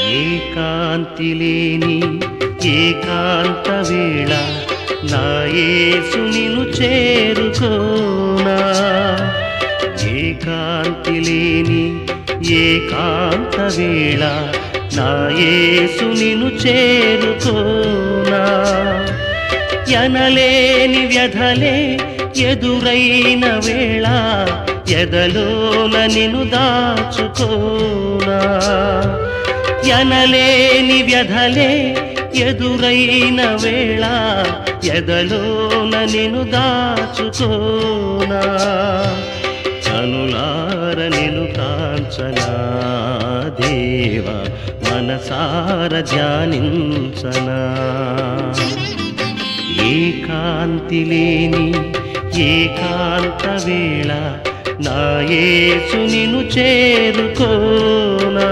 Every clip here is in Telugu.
ఏకాంతి లేని ఏకాంత వేళ నా యేసు నిన్ను చేరుకోనా ఏకాంతి లేని ఏకాంత వేళ నా యేసు నిన్ను చేరుకోనా ఎనలేని వ్యధలే ఎదురైన వేళ ఎదలోన నిన్ను దాచుకోనా ఎనలేని వ్యధలే ఎదురైన వేళ ఎదలోన నిన్ను దాచుకోనా కనులార నిన్ను కాంచనా దేవ మనసార ధ్యానించనా ఏకాంతి లేని ఏకాంత వేళ నా యేసు నిన్ను చేరుకోనా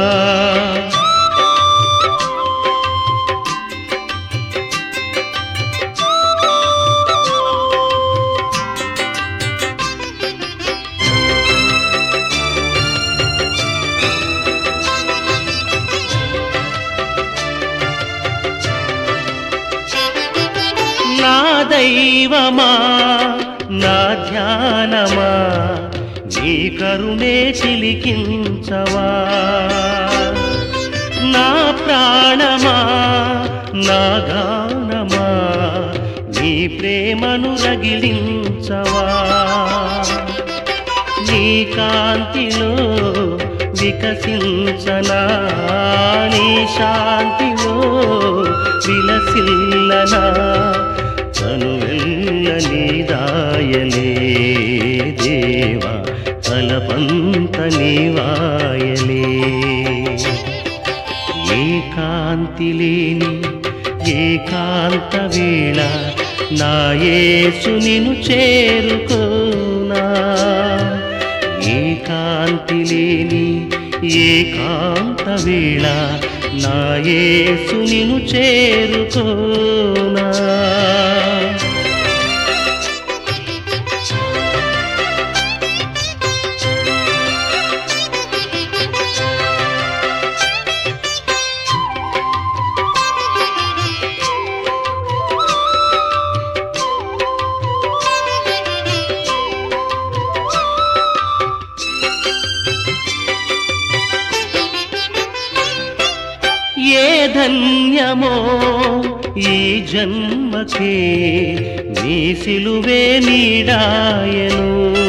నా దైవమా నా ధ్యానమా నీ కరుణే చిలికించవా నా ప్రాణమా నా గానమా నీ ప్రేమను రగిలించవా నీ కాంతిలో వికసించనా నీ శాంతిలో విలసిల్లనా తనువెల్ల నీదాయలే దేవా తలపంత నీవాయలే ఏకాంతి లేని ఏకాంత వేళ నా యేసు నిన్ను చేరుకోనా ఏకాంతి లేని ఏకాంత వేళ నా యేసు నిన్ను చేరుకోనా ఏ ధన్యమో ఈ జన్మకే నీ సిలువే నీడాయను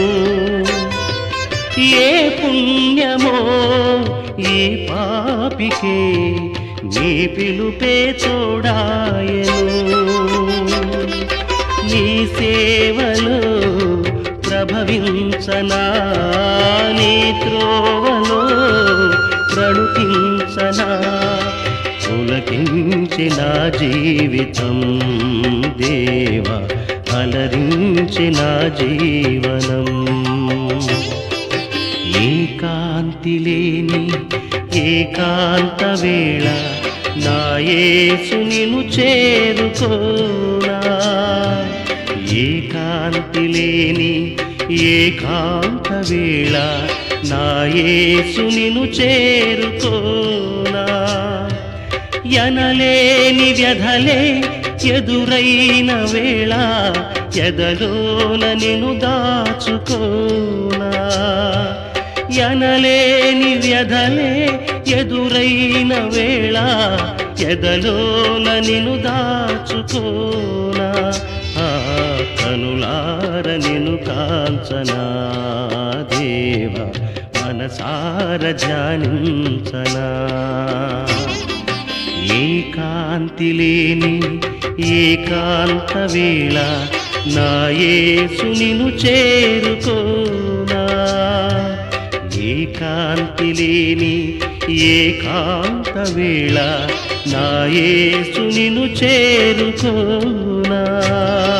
ఏ పుణ్యమో ఈ పాపికే నీ పిలుపే తోడాయను నీ సేవలో ప్రభవించనా నీ త్రోవలో ప్రణుతించనా పులకించిన జీవితం దేవ అలరించిన జీవనం ఏకాంతి లేని ఏకాంత వేళ నా యేసు నిన్ను చేరుకోనా ఏకాంతి లేని ఏకాంత వేళ నా యేసు నిన్ను చేరుకోనా ఎనలేని వ్యధలే ఎదురైన వేళ ఎదలోన నిన్ను దాచుకోనా ఎనలేని వ్యధలే ఎదురైన వేళ ఎదలోన నిన్ను దాచుకోనా ఆ కనులార నిన్ను కాంచనా దేవ మనసార ధ్యానించనా ఏకాంతి లేని ఏకాంత వేళ నా యేసు నిన్ను చేరుకోనా ఏకాంతి లేని ఏకాంత వేళ నా యేసు నిన్ను చేరుకోనా